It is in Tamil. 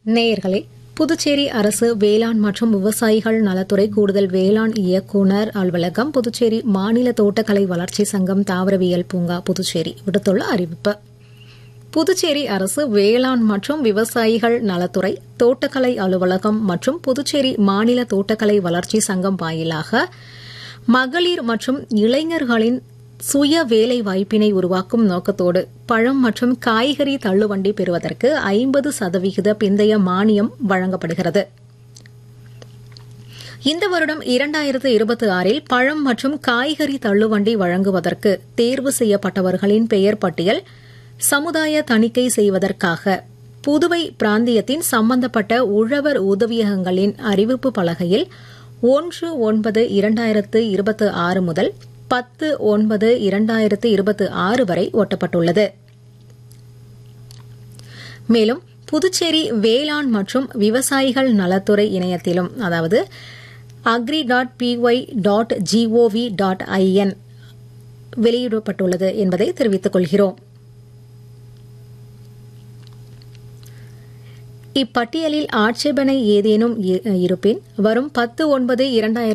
நேயர்களே புதுச்சேரி அரசு வேளாண் மற்றும் விவசாயிகள் நலத்துறை கூடுதல் வேளாண் இயக்குநர் அலுவலகம் புதுச்சேரி மாநில தோட்டக்கலை வளர்ச்சி சங்கம் தாவரவியல் பூங்கா புதுச்சேரி விடுத்துள்ள அறிவிப்பு புதுச்சேரி அரசு வேளாண் மற்றும் விவசாயிகள் நலத்துறை தோட்டக்கலை அலுவலகம் மற்றும் புதுச்சேரி மாநில தோட்டக்கலை வளர்ச்சி சங்கம் வாயிலாக மகளிர் மற்றும் இளைஞர்களின் சுய வேலை வாய்ப்பினை உருவாக்கும் நோக்கத்தோடு பழம் மற்றும் காய்கறி தள்ளுவண்டி பெறுவதற்கு ஐம்பது சதவிகித பிந்தைய மானியம் வழங்கப்படுகிறது இந்த வருடம் இரண்டாயிரத்து இருபத்தி ஆறில் பழம் மற்றும் காய்கறி தள்ளுவண்டி வழங்குவதற்கு தேர்வு செய்யப்பட்டவர்களின் பெயர் பட்டியல் சமுதாய தணிக்கை செய்வதற்காக புதுவை பிராந்தியத்தின் சம்பந்தப்பட்ட உழவர் உதவியகங்களின் அறிவிப்பு பலகையில் ஒன்று ஒன்பது இரண்டாயிரத்து இருபத்தி ஆறு முதல் பத்து ஒன்பது இரண்டாயிரத்து இருபத்தி ஆறு வரை ஒட்டப்பட்டுள்ளது மேலும் புதுச்சேரி வேளாண் மற்றும் விவசாயிகள் நலத்துறை இணையத்திலும் அதாவது agri dot P Y dot G O V dot I N வெளியிடப்பட்டுள்ளது என்பதை தெரிவித்துக் கொள்கிறோம் இப்பட்டியலில் ஆட்சேபனை ஏதேனும் இருப்பின் வரும் பத்து ஒன்பது இரண்டாயிரத்து